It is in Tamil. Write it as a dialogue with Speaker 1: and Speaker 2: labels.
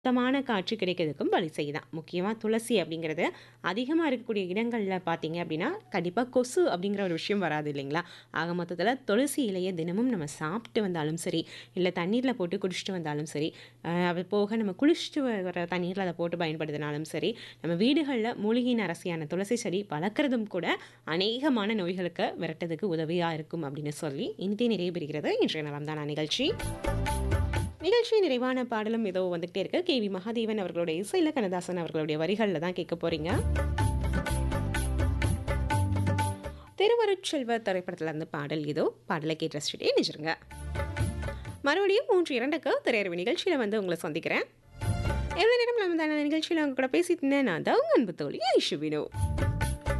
Speaker 1: சுத்தமான காற்று கிடைக்கிறதுக்கும் வழி செய்யுதாம். முக்கியமா துளசி அப்படிங்கிறது அதிகமா இருக்கக்கூடிய இடங்கள்ல பார்த்தீங்க அப்படின்னா, கண்டிப்பா கொசு அப்படிங்கிற ஒரு விஷயம் வராது இல்லைங்களா? ஆக மொத்தத்தில துளசி இலைய தினமும் நம்ம சாப்பிட்டு வந்தாலும் சரி, இல்ல தண்ணீர்ல போட்டு குடிச்சிட்டு வந்தாலும் சரி, அ அது போக நம்ம குளிச்சுட்டு வர தண்ணீர்ல அத போட்டு பயன்படுத்தினாலும் சரி, நம்ம வீடுகள்ல மூலிகையின் அரசியான துளசி செடி வளர்க்கறதும் கூட அநேகமான நோய்களுக்கு விரட்டதுக்கு உதவியா இருக்கும் அப்படின்னு சொல்லி, இனிதே நிறைவு பெறுகிறது இன்றைய நலம் தானா நிகழ்ச்சி. நிகழ்ச்சி நிறைவான பாடலும் ஏதோ வந்துகிட்டே இருக்கு. கே.வி. மகாதேவன் அவர்களுடைய இசையில கண்ணதாசன் அவர்களுடைய வரிகள்ல தான் கேட்க போறீங்க. திருவருட்செல்வ திரைப்படத்துல இருந்து பாடல் இதோ. பாடலை கேட்டு ரசிச்சுட்டே இணைஞ்சிருங்க. மறுபடியும் 3:02க்கு திரையரங்கு நிகழ்ச்சியில வந்து உங்கள சந்திக்கிறேன். இவ்வளவு நேரம் நம்ம இந்த நிகழ்ச்சியில உங்க கூட பேசிட்டு இருந்தேன் நான் தான் உங்க அன்பு தோழி ஐஷு வினோ.